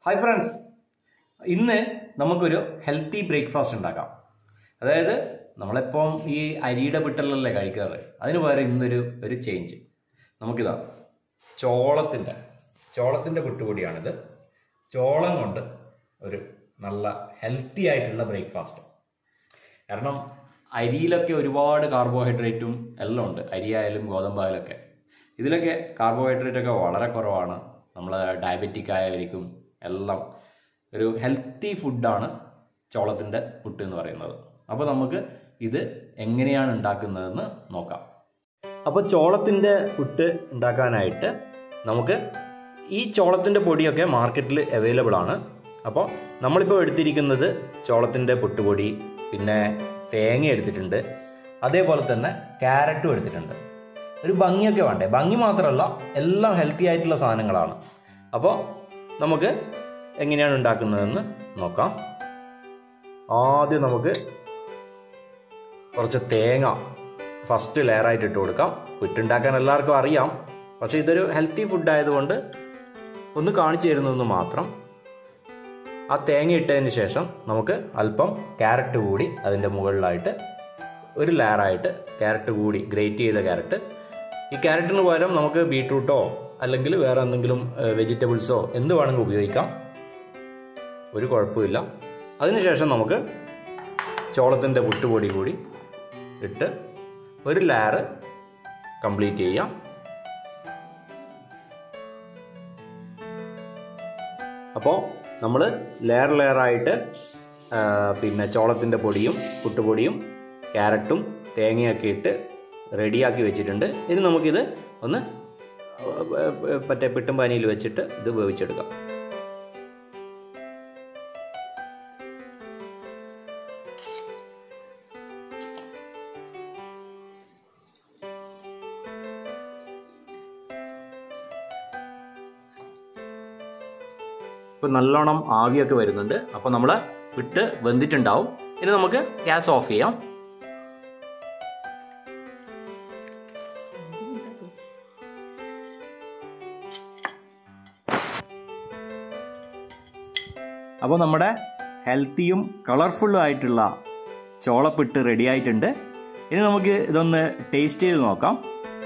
hi friends ഇന്ന് നമുക്കൊരു healthy breakfast ഉണ്ടാക്കാം അതായത് നമ്മളിപ്പം ഈ അരിയുടെ പിട്ടലല്ലേ കഴിക്കാറ് അതിന് പകരം ഇന്നൊരു ഒരു ചേഞ്ച് നമുക്കിതാ ചോളത്തിൻ്റെ ചോളത്തിൻ്റെ പുട്ടുപൊടിയാണിത് ചോളം കൊണ്ട് ഒരു നല്ല ഹെൽത്തി ആയിട്ടുള്ള ബ്രേക്ക്ഫാസ്റ്റ് കാരണം അരിയിലൊക്കെ ഒരുപാട് കാർബോഹൈഡ്രേറ്റും എല്ലാം ഉണ്ട് അരിയായാലും ഗോതമ്പായാലൊക്കെ ഇതിലൊക്കെ കാർബോഹൈഡ്രേറ്റ് ഒക്കെ വളരെ കുറവാണ് നമ്മൾ ഡയബറ്റിക് ആയവർക്കും എല്ലാം ഒരു ഹെൽത്തി ഫുഡാണ് ചോളത്തിൻ്റെ പുട്ട് എന്ന് പറയുന്നത് അപ്പോൾ നമുക്ക് ഇത് എങ്ങനെയാണ് ഉണ്ടാക്കുന്നതെന്ന് നോക്കാം അപ്പോൾ ചോളത്തിൻ്റെ പുട്ട് ഉണ്ടാക്കാനായിട്ട് നമുക്ക് ഈ ചോളത്തിൻ്റെ പൊടിയൊക്കെ മാർക്കറ്റിൽ അവൈലബിൾ ആണ് അപ്പോൾ നമ്മളിപ്പോൾ എടുത്തിരിക്കുന്നത് ചോളത്തിൻ്റെ പുട്ടുപൊടി പിന്നെ തേങ്ങ എടുത്തിട്ടുണ്ട് അതേപോലെ തന്നെ ക്യാരറ്റും എടുത്തിട്ടുണ്ട് ഒരു ഭംഗിയൊക്കെ വേണ്ടേ ഭംഗി മാത്രമല്ല എല്ലാം ഹെൽത്തി ആയിട്ടുള്ള സാധനങ്ങളാണ് അപ്പോൾ നമുക്ക് എങ്ങനെയാണ് ഉണ്ടാക്കുന്നതെന്ന് നോക്കാം ആദ്യം നമുക്ക് കുറച്ച് തേങ്ങ ഫസ്റ്റ് ലെയറായിട്ട് ഇട്ട് കൊടുക്കാം പുട്ടുണ്ടാക്കാൻ എല്ലാവർക്കും അറിയാം പക്ഷേ ഇതൊരു ഹെൽത്തി ഫുഡ് ആയതുകൊണ്ട് ഒന്ന് കാണിച്ചു തരുന്നതെന്ന് മാത്രം ആ തേങ്ങ ഇട്ടതിന് ശേഷം നമുക്ക് അല്പം ക്യാരറ്റ് കൂടി അതിൻ്റെ മുകളിലായിട്ട് ഒരു ലെയറായിട്ട് ക്യാരറ്റ് കൂടി ഗ്രേറ്റ് ചെയ്ത ക്യാരറ്റ് ഈ ക്യാരറ്റിന് പകരം നമുക്ക് ബീട്രൂട്ടോ അല്ലെങ്കിൽ വേറെ എന്തെങ്കിലും വെജിറ്റബിൾസോ എന്ത് വേണമെങ്കിൽ ഉപയോഗിക്കാം ഒരു കുഴപ്പമില്ല അതിനുശേഷം നമുക്ക് ചോളത്തിൻ്റെ പുട്ടുപൊടി കൂടി ഇട്ട് ഒരു ലെയർ കംപ്ലീറ്റ് ചെയ്യാം അപ്പോൾ നമ്മൾ ലെയർ ലെയറായിട്ട് പിന്നെ ചോളത്തിൻ്റെ പൊടിയും പുട്ടുപൊടിയും ക്യാരറ്റും തേങ്ങയൊക്കെ ഇട്ട് റെഡിയാക്കി വെച്ചിട്ടുണ്ട് ഇനി നമുക്കിത് ഒന്ന് മറ്റേ പിട്ടും പാനിയിൽ വെച്ചിട്ട് ഇത് വേവിച്ചെടുക്കാം ഇപ്പൊ നല്ലോണം ആവിയൊക്കെ വരുന്നുണ്ട് അപ്പൊ നമ്മൾ വിട്ട് വെന്തിട്ടുണ്ടാവും ഇനി നമുക്ക് ഗ്യാസ് ഓഫ് ചെയ്യാം അപ്പോൾ നമ്മുടെ ഹെൽത്തിയും കളർഫുള്ളും ആയിട്ടുള്ള ചോളപ്പിട്ട് റെഡി ആയിട്ടുണ്ട് ഇനി നമുക്ക് ഇതൊന്ന് ടേസ്റ്റ് ചെയ്ത് നോക്കാം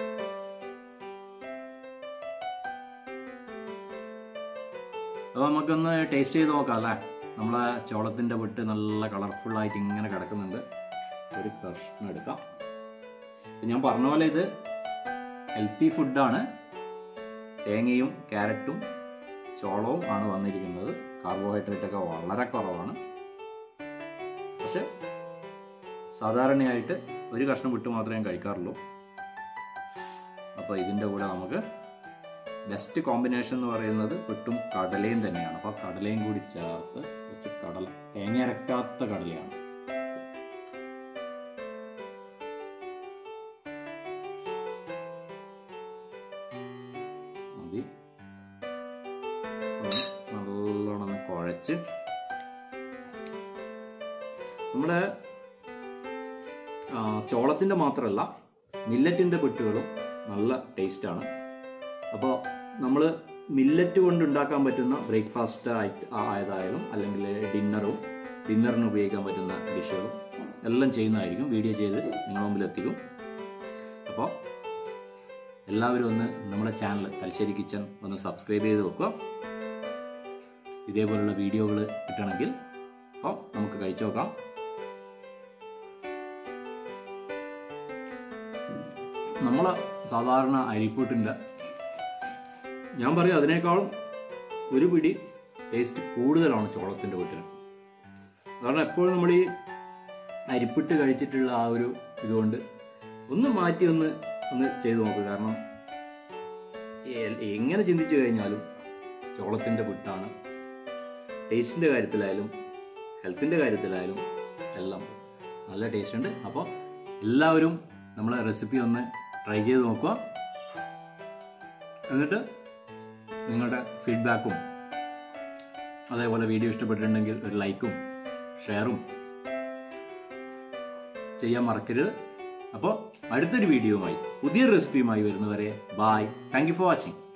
അപ്പോൾ നമുക്കൊന്ന് ടേസ്റ്റ് ചെയ്ത് നോക്കാം അല്ലേ നമ്മളെ ചോളത്തിൻ്റെ വിട്ട് നല്ല കളർഫുള്ളായിട്ട് ഇങ്ങനെ കിടക്കുന്നുണ്ട് ഒരു കഷ്ണം എടുക്കാം ഞാൻ പറഞ്ഞ പോലെ ഇത് ഹെൽത്തി ഫുഡാണ് തേങ്ങയും ക്യാരറ്റും ചോളവും ആണ് വന്നിരിക്കുന്നത് കാർബോഹൈഡ്രേറ്റ് ഒക്കെ വളരെ കുറവാണ് പക്ഷെ സാധാരണയായിട്ട് ഒരു കഷ്ണം വിട്ട് മാത്രമേ കഴിക്കാറുള്ളൂ അപ്പോൾ ഇതിൻ്റെ കൂടെ നമുക്ക് ബെസ്റ്റ് കോമ്പിനേഷൻ എന്ന് പറയുന്നത് പുട്ടും കടലയും തന്നെയാണ് അപ്പോൾ കടലയും കൂടി ചേർത്ത് കുറച്ച് കടല തേങ്ങ അരക്കാത്ത കടലയാണ് മതി നല്ലോണം കുഴച്ച് നമ്മുടെ ചോളത്തിൻ്റെ മാത്രമല്ല മില്ലറ്റിൻ്റെ പുട്ടുകളും നല്ല ടേസ്റ്റാണ് അപ്പോൾ നമ്മൾ മില്ലറ്റ് കൊണ്ട് ഉണ്ടാക്കാൻ പറ്റുന്ന ബ്രേക്ക്ഫാസ്റ്റ് ആയിട്ട് ആയതായാലും അല്ലെങ്കിൽ ഡിന്നറും ഡിന്നറിന് ഉപയോഗിക്കാൻ പറ്റുന്ന ഡിഷുകളും എല്ലാം ചെയ്യുന്നതായിരിക്കും വീഡിയോ ചെയ്ത് നിങ്ങളുടെ മുമ്പിൽ എത്തിക്കും അപ്പോൾ എല്ലാവരും ഒന്ന് നമ്മുടെ ചാനൽ തലശ്ശേരി കിച്ചൺ ഒന്ന് സബ്സ്ക്രൈബ് ചെയ്ത് വെക്കുക ഇതേപോലുള്ള വീഡിയോകൾ കിട്ടണമെങ്കിൽ അപ്പോൾ നമുക്ക് കഴിച്ചു നോക്കാം നമ്മൾ സാധാരണ അരിപ്പൂട്ടിൻ്റെ ഞാൻ പറയും അതിനേക്കാളും ഒരു പിടി ടേസ്റ്റ് കൂടുതലാണ് ചോളത്തിൻ്റെ വീട്ടിൽ കാരണം എപ്പോഴും നമ്മൾ ഈ അരിപ്പിട്ട് കഴിച്ചിട്ടുള്ള ആ ഒരു ഇതുകൊണ്ട് ഒന്ന് മാറ്റി ഒന്ന് ഒന്ന് ചെയ്തു നോക്കുക കാരണം എങ്ങനെ ചിന്തിച്ചു കഴിഞ്ഞാലും ചോളത്തിൻ്റെ പുട്ടാണ് ടേസ്റ്റിൻ്റെ കാര്യത്തിലായാലും ഹെൽത്തിൻ്റെ കാര്യത്തിലായാലും എല്ലാം നല്ല ടേസ്റ്റ് ഉണ്ട് അപ്പോൾ എല്ലാവരും നമ്മളെ റെസിപ്പി ഒന്ന് ട്രൈ ചെയ്ത് നോക്കുക എന്നിട്ട് നിങ്ങളുടെ ഫീഡ്ബാക്കും അതേപോലെ വീഡിയോ ഇഷ്ടപ്പെട്ടിട്ടുണ്ടെങ്കിൽ ഒരു ലൈക്കും ഷെയറും ചെയ്യാൻ മറക്കരുത് അപ്പോൾ അടുത്തൊരു വീഡിയോയുമായി പുതിയ റെസിപ്പിയുമായി വരുന്നവരെ bye thank you for watching